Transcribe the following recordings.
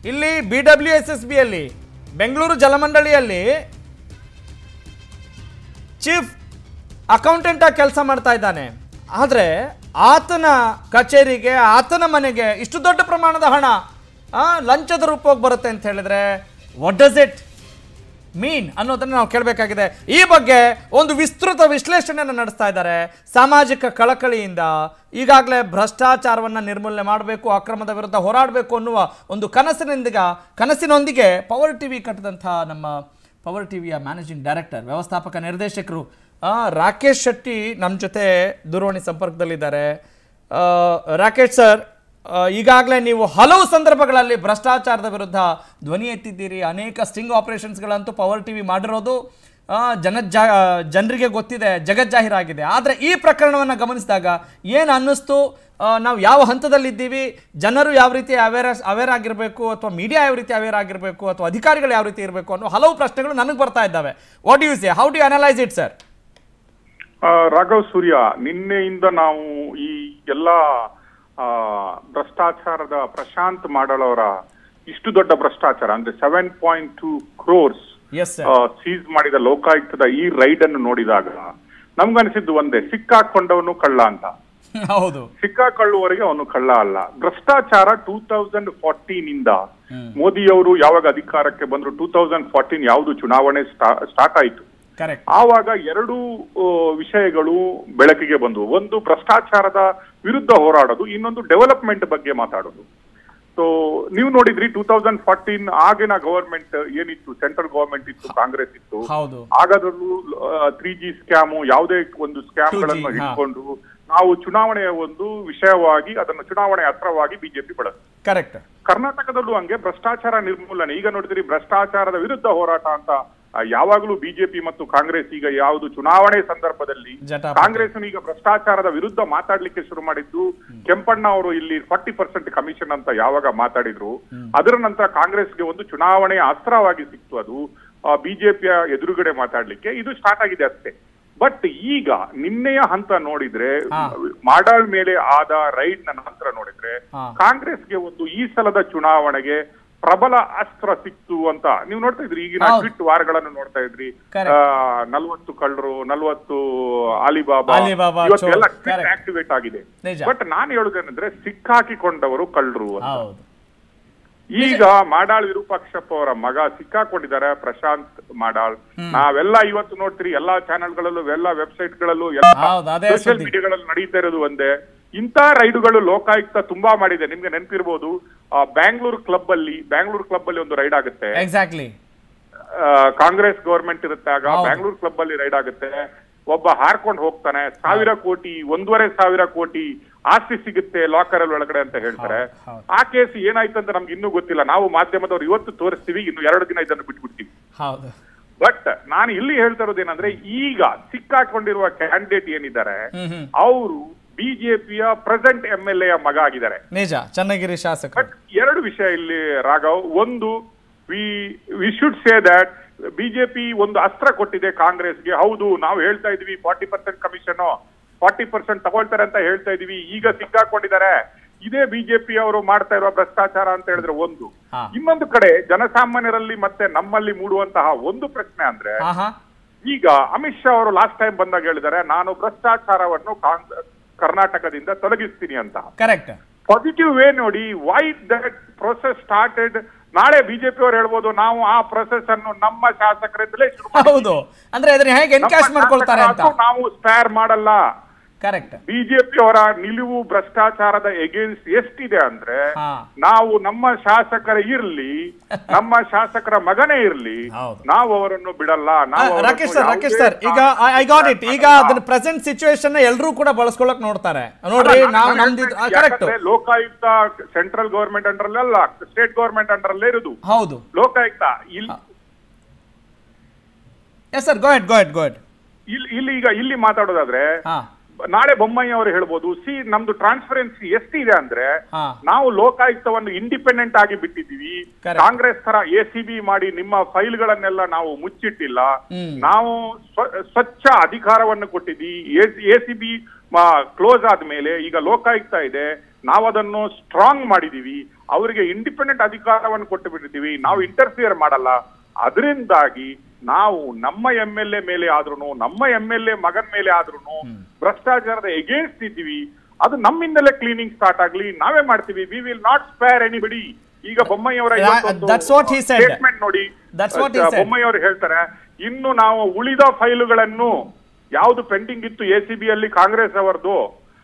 ಇಲ್ಲಿ B W S S ಬಿಯಲ್ಲಿ ಬೆಂಗಳೂರು ಜಲಮಂಡಳಿಯಲ್ಲಿ ಚೀಫ್ ಅಕೌಂಟೆಂಟ್ ಆಗಿ ಕೆಲಸ ಮಾಡ್ತಾ ಇದ್ದಾನೆ ಆದರೆ ಆತನ ಕಚೇರಿಗೆ ಆತನ ಮನೆಗೆ ಇಷ್ಟು ದೊಡ್ಡ ಪ್ರಮಾಣದ ಹಣ ಆ, ಲಂಚದ ರೂಪವಾಗಿ ಬರುತ್ತೆ ಅಂತ ಹೇಳಿದ್ರೆ ವಾಟ್ ಡಸ್ ಇಟ್ ಮೀನ್ ಅನ್ನೋದನ್ನು ನಾವು ಕೇಳಬೇಕಾಗಿದೆ ಈ ಬಗ್ಗೆ ಒಂದು ವಿಸ್ತೃತ ವಿಶ್ಲೇಷಣೆಯನ್ನು ನಡೆಸ್ತಾ ಇದ್ದಾರೆ ಸಾಮಾಜಿಕ ಕಳಕಳಿಯಿಂದ ಈಗಾಗಲೇ ಭ್ರಷ್ಟಾಚಾರವನ್ನು ನಿರ್ಮೂಲನೆ ಮಾಡಬೇಕು ಅಕ್ರಮದ ವಿರುದ್ಧ ಹೋರಾಡಬೇಕು ಅನ್ನುವ ಒಂದು ಕನಸಿನಿಂದ ಕನಸಿನೊಂದಿಗೆ ಪವರ್ ಟಿವಿ ಕಟ್ಟಿದಂಥ ನಮ್ಮ ಪವರ್ ಟಿವಿಯ ಮ್ಯಾನೇಜಿಂಗ್ ಡೈರೆಕ್ಟರ್ ವ್ಯವಸ್ಥಾಪಕ ನಿರ್ದೇಶಕರು ಆ, ರಾಕೇಶ್ ಶೆಟ್ಟಿ ನಮ್ಮ ಜೊತೆ ದೂರವಾಣಿ ಸಂಪರ್ಕದಲ್ಲಿದ್ದಾರೆ ಆ, ರಾಕೇಶ್ ಸರ್ ಈಗಾಗಲೇ ನೀವು ಹಲವು ಸಂದರ್ಭಗಳಲ್ಲಿ ಭ್ರಷ್ಟಾಚಾರದ ವಿರುದ್ಧ ಧ್ವನಿ ಎತ್ತಿದ್ದೀರಿ ಅನೇಕ ಸ್ಟಿಂಗ್ ಆಪರೇಷನ್ಸ್ಗಳಂತೂ ಪವರ್ ಟಿವಿ ಮಾಡಿರೋದು ಆ, ಜನ ಜಾ ಜನರಿಗೆ ಗೊತ್ತಿದೆ ಜಗಜ್ಜಾಹೀರಾಗಿದೆ ಆದರೆ ಈ ಪ್ರಕರಣವನ್ನು ಗಮನಿಸಿದಾಗ ಏನು ಅನ್ನಿಸ್ತು ಆ, ನಾವು ಯಾವ ಹಂತದಲ್ಲಿದ್ದೀವಿ ಜನರು ಯಾವ ರೀತಿ ಅವೇರ್ ಅವೇರ್ ಆಗಿರಬೇಕು ಅಥವಾ ಮೀಡಿಯಾ ಯಾವ ರೀತಿ ಅವೇರ್ ಆಗಿರಬೇಕು ಅಥವಾ ಅಧಿಕಾರಿಗಳು ಯಾವ ರೀತಿ ಇರಬೇಕು ಅನ್ನೋ ಹಲವು ಪ್ರಶ್ನೆಗಳು ನನಗೆ ಬರ್ತಾ ಇದ್ದಾವೆ what you say how do analyse it sir ಆ, ರಾಘವ್ ಸೂರ್ಯ ನಿನ್ನೆಯಿಂದ ನಾವು ಈ ಎಲ್ಲ ಆ, ಭ್ರಷ್ಟಾಚಾರದ ಪ್ರಶಾಂತ್ ಮಾಡಳವರ ಇಷ್ಟು ದೊಡ್ಡ ಭ್ರಷ್ಟಾಚಾರ ಅಂದ್ರೆ seven point two crores yes sir seize ಮಾಡಿದ ಲೋಕಾಯುಕ್ತದ ಈ ರೈಡ್ ಅನ್ನು ನೋಡಿದಾಗ ನಮ್ಗನ್ಸಿದ್ದು ಒಂದೇ ಸಿಕ್ಕಾಕೊಂಡವನು ಕಳ್ಳ ಅಂತ ಹೌದು ಸಿಕ್ಕಾಕೊಳ್ಳುವವರೆಗೆ ಅವನು ಕಳ್ಳ ಅಲ್ಲ ಭ್ರಷ್ಟಾಚಾರ ಟೂ ತೌಸಂಡ್ ಫಾರ್ಟೀನ್ ಇಂದ ಮೋದಿಯವರು ಯಾವಾಗ ಅಧಿಕಾರಕ್ಕೆ ಬಂದ್ರು ಟೂ ತೌಸಂಡ್ ಫಾರ್ಟೀನ್ ಯಾವುದು ಚುನಾವಣೆ ಸ್ಟಾರ್ಟ್ ಆಯ್ತು ಕರೆಕ್ಟ್ ಆವಾಗ ಎರಡು ಆ, ವಿಷಯಗಳು ಬೆಳಕಿಗೆ ಬಂದವು ಒಂದು ಭ್ರಷ್ಟಾಚಾರದ ವಿರುದ್ಧ ಹೋರಾಡೋದು ಇನ್ನೊಂದು ಡೆವಲಪ್ಮೆಂಟ್ ಬಗ್ಗೆ ಮಾತಾಡೋದು ಸೊ ನೀವು ನೋಡಿದ್ರಿ ಟೂ ತೌಸಂಡ್ ಫಾರ್ಟೀನ್ ಆಗಿನ ಗವರ್ಮೆಂಟ್ ಏನಿತ್ತು ಸೆಂಟ್ರಲ್ ಗವರ್ಮೆಂಟ್ ಇತ್ತು ಕಾಂಗ್ರೆಸ್ ಇತ್ತು ಹೌದು ಹಾಗಾದ್ರೂ ತ್ರೀ ಜಿ ಸ್ಕ್ಯಾಮು ಯಾವುದೇ ಒಂದು ಸ್ಕ್ಯಾಮ್ 2G, ಗಳನ್ನು ಹಾ. ಇಟ್ಕೊಂಡು ನಾವು ಚುನಾವಣೆಯ ಒಂದು ವಿಷಯವಾಗಿ ಅದನ್ನು ಚುನಾವಣೆ ಅಸ್ತ್ರವಾಗಿ ಬಿಜೆಪಿ ಬಳಸ್ತು ಕರೆಕ್ಟ್ ಕರ್ನಾಟಕದಲ್ಲೂ ಹಂಗೆ ಭ್ರಷ್ಟಾಚಾರ ನಿರ್ಮೂಲನೆ ಈಗ ನೋಡಿದ್ರಿ ಭ್ರಷ್ಟಾಚಾರದ ವಿರುದ್ಧ ಹೋರಾಟ ಅಂತ ಆ, ಯಾವಾಗಲೂ ಬಿಜೆಪಿ ಮತ್ತು ಕಾಂಗ್ರೆಸ್ ಈಗ ಯಾವುದು ಚುನಾವಣೆ ಸಂದರ್ಭದಲ್ಲಿ ಜಟಾಪಟಿ. ಕಾಂಗ್ರೆಸ್ ಈಗ ಭ್ರಷ್ಟಾಚಾರದ ವಿರುದ್ಧ ಮಾತಾಡ್ಲಿಕ್ಕೆ ಶುರು ಮಾಡಿದ್ದು ಕೆಂಪಣ್ಣ ಅವರು ಇಲ್ಲಿ ಫಾರ್ಟಿ ಪರ್ಸೆಂಟ್ ಕಮಿಷನ್ ಅಂತ ಯಾವಾಗ ಮಾತಾಡಿದ್ರು ಅದರ ನಂತರ ಕಾಂಗ್ರೆಸ್ಗೆ ಒಂದು ಚುನಾವಣೆಯ ಅಸ್ತ್ರವಾಗಿ ಸಿಕ್ತು ಅದು ಬಿಜೆಪಿಯ ಎದುರುಗಡೆ ಮಾತಾಡ್ಲಿಕ್ಕೆ ಇದು ಸ್ಟಾರ್ಟ್ ಆಗಿದೆ ಅಷ್ಟೇ ಬಟ್ ಈಗ ನಿನ್ನೆಯ ಹಂತ ನೋಡಿದ್ರೆ ಹಾ. ಮಾಡಾಳ್ ಮೇಲೆ ಆದ ರೈಡ್ ನ ನಂತರ ನೋಡಿದ್ರೆ ಹಾ. ಕಾಂಗ್ರೆಸ್ಗೆ ಒಂದು ಈ ಸಲದ ಚುನಾವಣೆಗೆ ಪ್ರಬಲ ಅಸ್ತ್ರ ಸಿಕ್ತು ಅಂತ ನೀವು ನೋಡ್ತಾ ಇದ್ರಿ ಈಗಿನ ಹೌದು. ಟ್ವಿಟ್ ವಾರಗಳನ್ನು ನೋಡ್ತಾ ಇದ್ರಿ Correct. ನಲ್ವತ್ತು ಕಳ್ಳರು ನಲ್ವತ್ತು ಅಲಿಬಾಬಾ ಅಲಿಬಾಬಾ, ಇವತ್ತೆಲ್ಲ ಚೋರ್. Correct. ಆಕ್ಟಿವೇಟ್ ಆಗಿದೆ ನಿಜ. ಬಟ್ ನಾನು ಹೇಳುದೇನಂದ್ರೆ ಸಿಕ್ಕಾಕಿಕೊಂಡವರು ಕಳ್ಳರು ಅಂತ ಹೌದು ಈಗ ಮಾಡಾಳ್ ವಿರೂಪಾಕ್ಷಪ್ಪ ಅವರ ಮಗ ಸಿಕ್ಕಾಕೊಂಡಿದ್ದಾರೆ ಪ್ರಶಾಂತ್ ಮಾಡಾಳ್ ನಾವೆಲ್ಲ ಇವತ್ತು ನೋಡ್ತೀರಿ ಎಲ್ಲಾ ಚಾನೆಲ್ಗಳಲ್ಲೂ ಎಲ್ಲಾ ವೆಬ್ಸೈಟ್ ಗಳಲ್ಲೂ ಹೌದು, ಅದೇ ಸೋಷಿಯಲ್ ಸುದ್ದಿ. ಮೀಡಿಯಾಗಳಲ್ಲಿ ನಡೀತಾ ಇರೋದು ಒಂದೇ ಇಂಥ ರೈಡುಗಳು ಲೋಕಾಯುಕ್ತ ತುಂಬಾ ಮಾಡಿದೆ ನಿಮ್ಗೆ ನೆನಪಿರ್ಬೋದು ಬ್ಯಾಂಗ್ಳೂರ್ ಕ್ಲಬ್ ಅಲ್ಲಿ ಬ್ಯಾಂಗ್ಳೂರ್ ಕ್ಲಬ್ ಅಲ್ಲಿ ಒಂದು ರೈಡ್ ಆಗುತ್ತೆ ಎಕ್ಸಾಕ್ಟ್ಲಿ ಆ, ಕಾಂಗ್ರೆಸ್ ಗವರ್ಮೆಂಟ್ ಇರುತ್ತೆ ಆಗ ಹೌದು. ಬ್ಯಾಂಗ್ಳೂರ್ ಕ್ಲಬ್ ಅಲ್ಲಿ ರೈಡ್ ಆಗುತ್ತೆ ಒಬ್ಬ ಹಾರ್ಕೊಂಡು ಹೋಗ್ತಾನೆ ಸಾವಿರ ಕೋಟಿ ಒಂದೂವರೆ ಸಾವಿರ ಕೋಟಿ ಆಸ್ತಿ ಸಿಗುತ್ತೆ ಲಾಕರ್ ಅಲ್ಲಿ ಒಳಗಡೆ ಅಂತ ಹೇಳ್ತಾರೆ ಹೌದು, ಹೌದು. ಆ ಕೇಸ್ ಏನಾಯ್ತು ಅಂತ ನಮ್ಗೆ ಇನ್ನೂ ಗೊತ್ತಿಲ್ಲ ನಾವು ಮಾಧ್ಯಮದವ್ರು ಇವತ್ತು ತೋರಿಸ್ತೀವಿ ಇನ್ನು ಎರಡು ದಿನ ಇದನ್ನು ಬಿಟ್ಬಿಡ್ತೀವಿ ಹೌದು ಬಟ್ ನಾನು ಇಲ್ಲಿ ಹೇಳ್ತಾ ಇರೋದೇನಂದ್ರೆ ಈಗ ಸಿಕ್ಕಾಕೊಂಡಿರುವ ಕ್ಯಾಂಡಿಡೇಟ್ ಏನಿದ್ದಾರೆ ಹ್ಮ್ ಹ್ಮ್ ಅವರು ಬಿಜೆಪಿಯ ಪ್ರೆಸೆಂಟ್ ಎಂ ಎಲ್ ಎ ಮಗ ಆಗಿದ್ದಾರೆ ನಿಜ ಚನ್ನಗಿರಿ ಶಾಸಕರು ಬಟ್ ಎರಡು ವಿಷಯ ಇಲ್ಲಿ ರಾಘವ್ ಒಂದು V we should say that BJP ಒಂದು ಅಸ್ತ್ರ ಕೊಟ್ಟಿದೆ ಕಾಂಗ್ರೆಸ್ಗೆ ಹೌದು ನಾವು ಹೇಳ್ತಾ ಇದೀವಿ forty percent commission forty percent ತಗೊಳ್ತಾರೆ ಅಂತ ಹೇಳ್ತಾ ಇದೀವಿ ಈಗ ಸಿಕ್ಕಾಕೊಂಡಿದ್ದಾರೆ ಇದೇ ಬಿಜೆಪಿ ಅವರು ಮಾಡ್ತಾ ಇರುವ ಭ್ರಷ್ಟಾಚಾರ ಅಂತ ಹೇಳಿದ್ರೆ ಒಂದು ಹಾ. ಇನ್ನೊಂದು ಕಡೆ ಜನಸಾಮಾನ್ಯರಲ್ಲಿ ಮತ್ತೆ ನಮ್ಮಲ್ಲಿ ಮೂಡುವಂತಹ ಒಂದು ಪ್ರಶ್ನೆ ಅಂದ್ರೆ ಹಾ ಹಾ ಈಗ ಅಮಿತ್ ಶಾ ಅವರು ಲಾಸ್ಟ್ ಟೈಮ್ ಬಂದಾಗ ಹೇಳಿದ್ದಾರೆ ನಾನು ಭ್ರಷ್ಟಾಚಾರವನ್ನು ಕಾಂಗ್- ಕರ್ನಾಟಕದಿಂದ ತೊಲಗಿಸ್ತೀನಿ ಅಂತ ಕರೆಕ್ಟ್ ಪಾಸಿಟಿವ್ ವೇ ನೋಡಿ ವೈ ದಟ್ ಪ್ರೊಸೆಸ್ ಸ್ಟಾರ್ಟೆಡ್ ನಾಳೆ ಬಿಜೆಪಿ ಅವರು ಹೇಳ್ಬೋದು ನಾವು ಆ ಪ್ರೊಸೆಸ್ ಅನ್ನು ನಮ್ಮ ಶಾಸಕರಿಂದಲೇ ಶುರು ಮಾಡಿದ್ದೀವಿ. ಹೌದು ಅಂದ್ರೆ ಇದನ್ನ ಹೇಗೆ ನಮ್ಮ ಎನ್ಕ್ಯಾಶ್ ಮಾಡ್ಕೊಳ್ತಾರೆ ಅಂತ ಶಾಸಕರಾದ್ರೂ ನಾವು ಸ್ಪೇರ್ ಮಾಡಲ್ಲ ಕರೆಕ್ಟ್ ಬಿಜೆಪಿ ಅವರ ನಿಲುವು ಭ್ರಷ್ಟಾಚಾರದ ಎಗೇನ್ಸ್ಟ್ ಎಷ್ಟಿದೆ ಅಂದ್ರೆ ಹಾ. ನಾವು ನಮ್ಮ ಶಾಸಕರ ಇರ್ಲಿ ನಮ್ಮ ಶಾಸಕರ ಮಗನೇ ಇರ್ಲಿ ಹೌದು. ನಾವು ಅವರನ್ನು ಬಿಡಲ್ಲ ನಾವು ಅವರನ್ನು ರಾಕೇಶ್ ಸರ್ ಯಾವುದೇ ರಾಕೇಶ್ ಸರ್ ಈಗ ಐ ಗಾಟ್ ಇಟ್ ಈಗ ಮಾಡಲ್ಲ. ಅದನ್ನ ಪ್ರೆಸೆಂಟ್ ಸಿಚುವೇಶನ್ ಎಲ್ಲರೂ ಕೂಡ ಬಳಸ್ಕೊಳಕ್ ನೋಡ್ತಾರೆ ನೋಡ್ರಿ ಅಲ್ಲ, ನಾವು ನಾನು ನಮ್ದು ಹೇಳ್ತಾ ಕರೆಕ್ಟ್ ಯಾಕಂದ್ರೆ ಲೋಕಾಯುಕ್ತ ಸೆಂಟ್ರಲ್ ಗವರ್ಮೆಂಟ್ ಅಂಡರ್ ಅಲ್ಲ ಸ್ಟೇಟ್ ಗವರ್ಮೆಂಟ್ ಅಂಡರ್ ಅಲ್ಲೇ ಇರುದು ಹೌದು ಲೋಕಾಯುಕ್ತ ಇಲ್ಲಿ ಎಸ್ ಸರ್ ಗೋಯಟ್ ಗೋಯಟ್ ಗೋಯಟ್ ಇಲ್ಲಿ ಇಲ್ಲಿ ಈಗ ಇಲ್ಲಿ ಮಾತಾಡೋದಾದ್ರೆ ಹಾ ನಾಳೆ ಬೊಮ್ಮಾಯಿ ಅವರು ಹೇಳ್ಬೋದು ಸಿ ನಮ್ದು ಟ್ರಾನ್ಸ್ಪರೆನ್ಸಿ ಎಷ್ಟಿದೆ ಅಂದ್ರೆ ಹಾ. ನಾವು ಲೋಕಾಯುಕ್ತವನ್ನು ಇಂಡಿಪೆಂಡೆಂಟ್ ಆಗಿ ಬಿಟ್ಟಿದ್ದೀವಿ Correct. ಕಾಂಗ್ರೆಸ್ ತರ ಎ ಸಿ ಬಿ ಮಾಡಿ ನಿಮ್ಮ ಫೈಲ್ಗಳನ್ನೆಲ್ಲ ನಾವು ಮುಚ್ಚಿಟ್ಟಿಲ್ಲ ಹ್ಮ್. ನಾವು ಸ್ವ- ಸ್ವಚ್ಛ ಅಧಿಕಾರವನ್ನು ಕೊಟ್ಟಿದ್ವಿ ಎ ಸಿ ಬಿ ಕ್ಲೋಸ್ ಆದ್ಮೇಲೆ ಈಗ ಲೋಕಾಯುಕ್ತ ಇದೆ ನಾವು ಅದನ್ನು ಸ್ಟ್ರಾಂಗ್ ಮಾಡಿದೀವಿ ಅವರಿಗೆ ಇಂಡಿಪೆಂಡೆಂಟ್ ಅಧಿಕಾರವನ್ನು ಕೊಟ್ಟು ಬಿಟ್ಟಿದ್ದೀವಿ ನಾವು ಇಂಟರ್ಫಿಯರ್ ಮಾಡಲ್ಲ ಅದರಿಂದಾಗಿ ನಾವು ನಮ್ಮ ಎಂ ಎಲ್ ಎ ಮೇಲೆ ಆದ್ರೂ ನಮ್ಮ ಎಂ ಎಲ್ ಎ ಮಗನ್ ಮೇಲೆ ಆದ್ರೂ ಭ್ರಷ್ಟಾಚಾರದ ಎಗೇನ್ಸ್ಟ್ ಇದ್ದೀವಿ ಅದು ನಮ್ಮಿಂದಲೇ ಕ್ಲೀನಿಂಗ್ ಸ್ಟಾರ್ಟ್ ಆಗ್ಲಿ ನಾವೇ ಮಾಡ್ತೀವಿ we will not spare anybody ಈಗ ಬೊಮ್ಮಾಯಿ ಅವರ Yeah, that's what he said. Statement ನೋಡಿ That's what he uh, said. Bommai ಅವರು ಹೇಳ್ತಾರೆ ಇನ್ನು ನಾವು ಉಳಿದ ಫೈಲುಗಳನ್ನು ಯಾವುದು ಪೆಂಡಿಂಗ್ ಇತ್ತು ಎ ಸಿ ಬಿ ಅಲ್ಲಿ ಕಾಂಗ್ರೆಸ್ ಅವರದು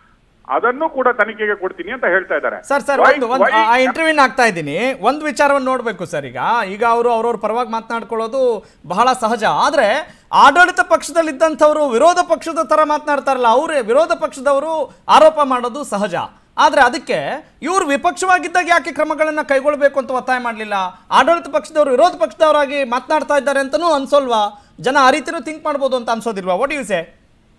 ಅದನ್ನು ಕೂಡ ತನಿಖೆಗೆ ಕೊಡ್ತೀನಿ ಅಂತ ಹೇಳ್ತಾ ಇದ್ದಾರೆ ಸರ್ ಸರ್ Why- ಒಂದು ಒಂದು why- ಆ ಇಂಟರ್ವ್ಯೂನ್ ಆಗ್ತಾ ಇದ್ದೀನಿ ಒಂದು ವಿಚಾರವನ್ನು ನೋಡಬೇಕು ಸರ್ ಈಗ ಈಗ ಅವರು ಅವ್ರವ್ರ ಪರವಾಗಿ ಮಾತನಾಡ್ಕೊಳ್ಳೋದು ಬಹಳ ಸಹಜ ಆದರೆ ಆಡಳಿತ ಪಕ್ಷದಲ್ಲಿದ್ದಂಥವ್ರು ವಿರೋಧ ಪಕ್ಷದ ಥರ ಮಾತನಾಡ್ತಾರಲ್ಲ ಅವರೇ ವಿರೋಧ ಪಕ್ಷದವರು ಆರೋಪ ಮಾಡೋದು ಸಹಜ ಆದರೆ ಅದಕ್ಕೆ ಇವರು ವಿಪಕ್ಷವಾಗಿದ್ದಾಗ ಯಾಕೆ ಕ್ರಮಗಳನ್ನು ಕೈಗೊಳ್ಳಬೇಕು ಅಂತ ಒತ್ತಾಯ ಮಾಡಲಿಲ್ಲ ಆಡಳಿತ ಪಕ್ಷದವರು ವಿರೋಧ ಪಕ್ಷದವರಾಗಿ ಮಾತನಾಡ್ತಾ ಇದ್ದಾರೆ ಅಂತನೂ ಅನ್ಸೋಲ್ವಾ ಜನ ಆ ರೀತಿನೂ ಥಿಂಕ್ ಮಾಡ್ಬೋದು ಅಂತ ಅನ್ಸೋದಿಲ್ವಾ ವಾಟ್ ಯು ಸೇ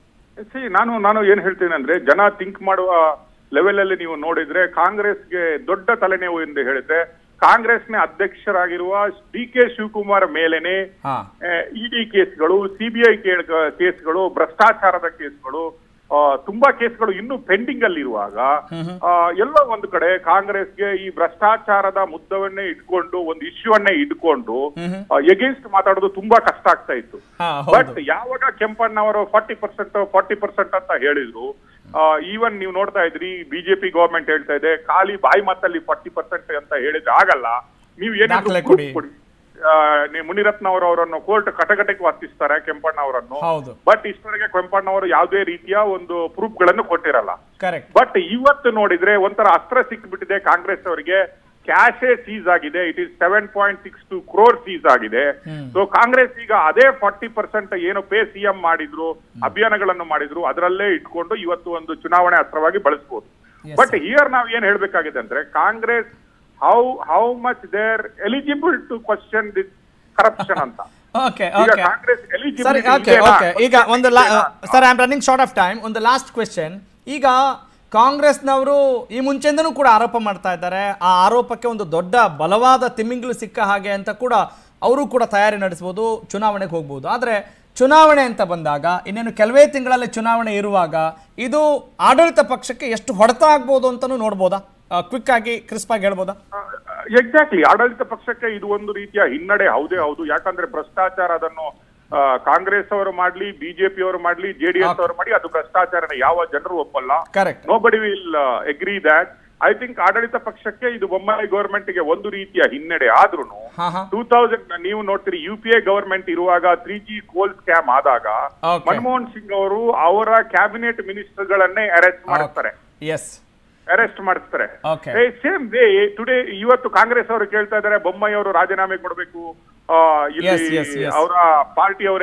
ಸಿ ನಾನು ನಾನು ಏನ್ ಹೇಳ್ತೀನಿ ಅಂದ್ರೆ ಜನ ಥಿಂಕ್ ಮಾಡುವ ಲೆವೆಲ್ ಅಲ್ಲಿ ನೀವು ನೋಡಿದ್ರೆ ಕಾಂಗ್ರೆಸ್ಗೆ ದೊಡ್ಡ ತಲೆನೋವು ಎಂದು ಹೇಳಿದ್ರೆ ಕಾಂಗ್ರೆಸ್ನ ಅಧ್ಯಕ್ಷರಾಗಿರುವ ಡಿ ಕೆ ಶಿವಕುಮಾರ್ ಮೇಲೇನೆ ಹಾ ಇಡಿ ಕೇಸ್ಗಳು ಸಿಬಿಐ ಕೇಸ್ಗಳು ಭ್ರಷ್ಟಾಚಾರದ ಕೇಸ್ಗಳು ಆ, ತುಂಬಾ ಕೇಸ್ಗಳು ಇನ್ನೂ ಪೆಂಡಿಂಗ್ ಅಲ್ಲಿ ಇರುವಾಗ ಆ, ಎಲ್ಲೋ ಒಂದು ಕಡೆ ಕಾಂಗ್ರೆಸ್ಗೆ ಈ ಭ್ರಷ್ಟಾಚಾರದ ಮುದ್ದವನ್ನೇ ಇಟ್ಕೊಂಡು ಒಂದು ಇಶ್ಯೂವನ್ನೇ ಇಟ್ಕೊಂಡು ಎಗೇನ್ಸ್ಟ್ ಮಾತಾಡೋದು ತುಂಬಾ ಕಷ್ಟ ಆಗ್ತಾ ಇತ್ತು ಹಾ ಬಟ್ ಹೌದು ಯಾವಾಗ ಕೆಂಪಣ್ಣವರು ಫಾರ್ಟಿ ಪರ್ಸೆಂಟ್ ಫಾರ್ಟಿ ಪರ್ಸೆಂಟ್ ಅಂತ ಹೇಳಿದ್ರು ಈವನ್ ನೀವು ನೋಡ್ತಾ ಇದ್ರಿ ಬಿಜೆಪಿ ಗವರ್ಮೆಂಟ್ ಹೇಳ್ತಾ ಇದೆ ಖಾಲಿ ಬಾಯಿ ಮಾತಲ್ಲಿ ಫಾರ್ಟಿ ಪರ್ಸೆಂಟ್ ಅಂತ ಹೇಳಿದ್ರೆ ಆಗಲ್ಲ ನೀವು ಏನಾದ್ರು ದಾಖಲೆ proof ಕೊಡಿ. ಕೊಡಿ ಆ, ನೀವು ಮುನಿರತ್ನ ಅವರು ಅವರನ್ನು ಕೋರ್ಟ್ ಕಟಕಟಕ್ಕೆ ವರ್ತಿಸ್ತಾರೆ ಕೆಂಪಣ್ಣ ಅವರನ್ನು ಹೌದು ಬಟ್ ಇಷ್ಟವರೆಗೆ ಕೆಂಪಣ್ಣ ಅವರು ಯಾವುದೇ ರೀತಿಯ ಒಂದು ಪ್ರೂಫ್ ಗಳನ್ನು ಕೊಟ್ಟಿರಲ್ಲ ಕರೆಕ್ಟ್ ಬಟ್ ಇವತ್ತು ನೋಡಿದ್ರೆ ಒಂಥರ ಅಸ್ತ್ರ ಸಿಕ್ಬಿಟ್ಟಿದೆ ಕಾಂಗ್ರೆಸ್ ಅವರಿಗೆ ಕ್ಯಾಶೇ ಸೀಸ್ ಆಗಿದೆ it is seven point six two crore seize ಆಗಿದೆ ಸೊ ಕಾಂಗ್ರೆಸ್ ಈಗ ಅದೇ ಫಾರ್ಟಿ ಪರ್ಸೆಂಟ್ ಏನು ಪೇ ಸಿಎಂ ಮಾಡಿದ್ರು ಅಭಿಯಾನಗಳನ್ನು ಮಾಡಿದ್ರು ಅದರಲ್ಲೇ ಇಟ್ಕೊಂಡು ಇವತ್ತು ಒಂದು ಚುನಾವಣೆ ಅಸ್ತ್ರವಾಗಿ ಬಳಸಬಹುದು Yes, ಬಟ್ ಹಿಯರ್ ನಾವು ಏನ್ ಹೇಳ್ಬೇಕಾಗಿದೆ ಅಂದ್ರೆ Congress how how much there eligible to question this corruption ಅಂತ ಓಕೆ ಈಗ ಓಕೆ ಕಾಂಗ್ರೆಸ್ ಸರಿ ಎಲಿಜಿಬಲ್ ಓಕೆ ಓಕೆ ಈಗ ಒಂದು sir I am running short of time ಒಂದು ಲಾಸ್ಟ್ ಕ್ವೆಶನ್ ಈಗ ಕಾಂಗ್ರೆಸ್ನವರು ಈ ಮುಂಚೆಯಿಂದನೂ ಕೂಡ ಆರೋಪ ಮಾಡ್ತಾ ಇದ್ದಾರೆ ಆ ಆರೋಪಕ್ಕೆ ಒಂದು ದೊಡ್ಡ ಬಲವಾದ ತಿಮ್ಮಿಂಗ್ಲು ಸಿಕ್ಕ ಹಾಗೆ ಅಂತ ಕೂಡ ಅವರು ಕೂಡ ತಯಾರಿ ನಡೆಸ್ಬೋದು ಚುನಾವಣೆಗೆ ಹೋಗ್ಬೋದು ಆದರೆ ಚುನಾವಣೆ ಅಂತ ಬಂದಾಗ ಇನ್ನೇನು ಕೆಲವೇ ತಿಂಗಳಲ್ಲಿ ಚುನಾವಣೆ ಇರುವಾಗ ಇದು ಆಡಳಿತ ಪಕ್ಷಕ್ಕೆ ಎಷ್ಟು ಹೊಡೆತ ಆಗ್ಬೋದು ಅಂತಲೂ ನೋಡ್ಬೋದಾ ಕ್ವಿಕ್ ಆಗಿ ಕ್ರಿಸ್ಪ್ ಆಗಿ ಹೇಳ್ಬೋದಾ ಎಕ್ಸಾಕ್ಟ್ಲಿ ಆಡಳಿತ ಪಕ್ಷಕ್ಕೆ ಇದು ಒಂದು ರೀತಿಯ ಹಿನ್ನಡೆ ಹೌದೇ ಹೌದು ಯಾಕಂದ್ರೆ ಭ್ರಷ್ಟಾಚಾರ ಅದನ್ನು ಆ, ಕಾಂಗ್ರೆಸ್ ಅವರು ಮಾಡ್ಲಿ ಬಿಜೆಪಿ ಅವರು ಮಾಡ್ಲಿ ಜೆಡಿಎಸ್ ಅವರು ಮಾಡಿ ಅದು ಭ್ರಷ್ಟಾಚಾರನ ಯಾವ ಜನರು ಒಪ್ಪಲ್ಲ correct nobody will agree that I think ಆಡಳಿತ ಪಕ್ಷಕ್ಕೆ ಇದು ಬೊಮ್ಮಾಯಿ ಗವರ್ಮೆಂಟ್ ಗೆ ಒಂದು ರೀತಿಯ ಹಿನ್ನಡೆ ಆದ್ರೂ ಹಾ ಹಾ ಟೂ ತೌಸಂಡ್ ನೀವು ನೋಡ್ತೀರಿ ಯು ಪಿ ಎ ಗವರ್ಮೆಂಟ್ ಇರುವಾಗ ತ್ರೀ ಜಿ ಕೋಲ್ ಸ್ಕ್ಯಾಮ್ ಆದಾಗ Okay. ಮನಮೋಹನ್ ಸಿಂಗ್ ಅವರು ಅವರ ಕ್ಯಾಬಿನೆಟ್ ಮಿನಿಸ್ಟರ್ಗಳನ್ನೇ ಅರೆಸ್ಟ್ ಮಾಡಿಸ್ತಾರೆ ಎಸ್ ಅರೆಸ್ಟ್ ಮಾಡಿಸ್ತಾರೆ Okay. ಸೇಮ್ ವೇ ಟುಡೇ ಇವತ್ತು ಕಾಂಗ್ರೆಸ್ ಅವರು ಕೇಳ್ತಾ ಇದ್ದಾರೆ ಬೊಮ್ಮಾಯಿ ಅವರು ರಾಜೀನಾಮೆ ಕೊಡಬೇಕು ಆ, Yes, ಇಲ್ಲಿ yes, yes. ಅವರ ಪಾರ್ಟಿ ಅವರೇ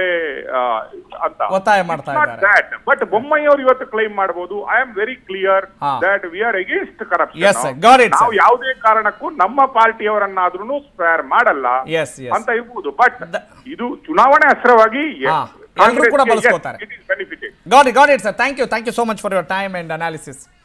ಅಂತ ಒತ್ತಾಯ ಮಾಡ್ತಾ ಇದ್ದಾರೆ ಬಟ್ ಬೊಮ್ಮಾಯಿ ಅವರು ಇವತ್ತು ಕ್ಲೈಮ್ ಮಾಡಬಹುದು ಐ ಆಮ್ ವೆರಿ ಕ್ಲಿಯರ್ ಹಾ. That we are against Yes, sir. Corruption Got it, sir. ನಾವು ಯಾವುದೇ ಕಾರಣಕ್ಕೂ ನಮ್ಮ ಪಾರ್ಟಿಯವರನ್ನಾದ್ರೂ ಸ್ಪೇರ್ ಮಾಡಲ್ಲ ಎಸ್ ಎಸ್ ಅಂತ ಇರ್ಬೋದು ಬಟ್ ದ- ಇದು ಚುನಾವಣೆ ಅಸ್ತ್ರವಾಗಿ ಹಾ. ಎಲ್ರೂ ಕೂಡ ಬಳಸ್ಕೊತಾರೆ. It is benefited got got it sir thank you thank you so much for your time and analysis